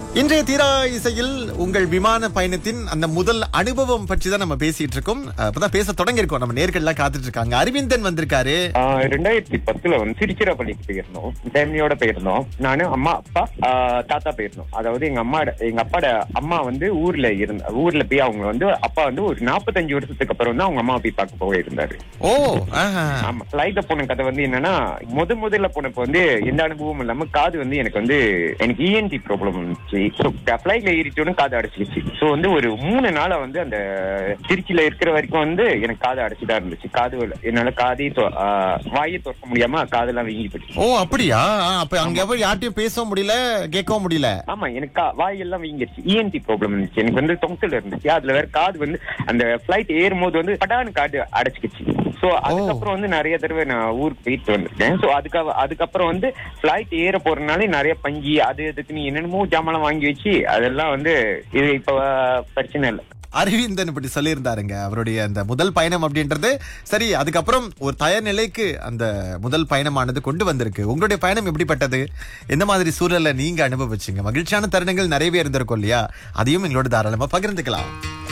இன்றைய தீரா இசையில் உங்கள் விமான பயணத்தின் அந்த முதல் அனுபவம் பற்றி தான் நம்ம பேசிட்டு இருக்கோம் அஹ், இப்பதான் பேச தொடங்கி இருக்கோம் நம்ம நேர்கள்லாம் காத்துட்டு இருக்காங்க அரவிந்தன் வந்திருக்காரு ஆஹ் ரெண்டாயிரத்தி பத்துல வந்து திருச்சிராப்பள்ளிக்கு போயிருந்தோம் ஃபேமிலியோட போயிருந்தோம் நானு அம்மா அப்பா ஆஹ் தாத்தா போயிருந்தோம் அதாவது எங்க அம்மா எங்க அப்பாட அம்மா வந்து ஊர்ல இருந்த ஊர்ல போய் அவங்க வந்து அப்பா வந்து ஒரு நாற்பத்தஞ்சு வருஷத்துக்கு அப்புறம் தான் அவங்க அம்மா போய் பார்க்க போக இருந்தாரு ஓ ஆஹா. ஆமா ஃபிளைட்ல போன கதை வந்து என்னன்னா முத முதல்ல போனப்போ வந்து எந்த அனுபவமும் இல்லாம காது வந்து எனக்கு வந்து எனக்கு இஎன்டி ப்ராப்ளம் இருந்துச்சு ஸோ ஃபிளைட்ல ஏறிட்டோன்னு காது அடைச்சிருச்சு ஸோ வந்து ஒரு மூணு நாளா வந்து அந்த திருச்சியில இருக்கிற வரைக்கும் வந்து எனக்கு காது அடைச்சுதான் இருந்துச்சு காது வலி. என்னால காதே தொ- ஆஹ் வாயை திறக்க முடியாம காதெல்லாம் வீங்கி போயிடுச்சு ஓ அப்படியா ஆ, அப்ப அங்க போய் யார்ட்டையும் பேசவும் முடியல கேட்கவும் முடியல ஆமா எனக்கு கா- வாயெல்லாம் வீங்கிருச்சு இஎன்டி ப்ராப்ளம் இருந்துச்சு எனக்கு வந்து தொங்கல் இருந்துச்சு அதுல வேற காது வந்து அந்த ஃபிளைட் ஏறும்போது வந்து படான்னு காது அடைச்சிக்கிச்சு சோ அதுக்கப்புறம் வந்து நிறைய தடவை நான் ஊருக்கு போயிட்டு வந்திருக்கேன் சோ அதுக்கு அதுக்கப்புறம் வந்து ஃபிளைட் ஏற போறதுனால நிறைய பஞ்சி அது இதுக்குன்னு என்னென்னமோ ஜாமான் வாங்கி வச்சு அதெல்லாம் வந்து இது இப்ப பிரச்சனை இல்லை அரவிந்தன் இப்படி சொல்லியிருந்தாருங்க அவருடைய அந்த முதல் பயணம் அப்படின்றது சரி அதுக்கப்புறம் ஒரு தயார் நிலைக்கு அந்த முதல் பயணமானது கொண்டு வந்திருக்கு உங்களுடைய பயணம் எப்படிப்பட்டது எந்த மாதிரி சூழலை நீங்க அனுபவிச்சீங்க மகிழ்ச்சியான தருணங்கள் நிறையவே இருந்திருக்கும் இல்லையா அதையும் எங்களோட தாராளமா பகிர்ந்துக்கலாம்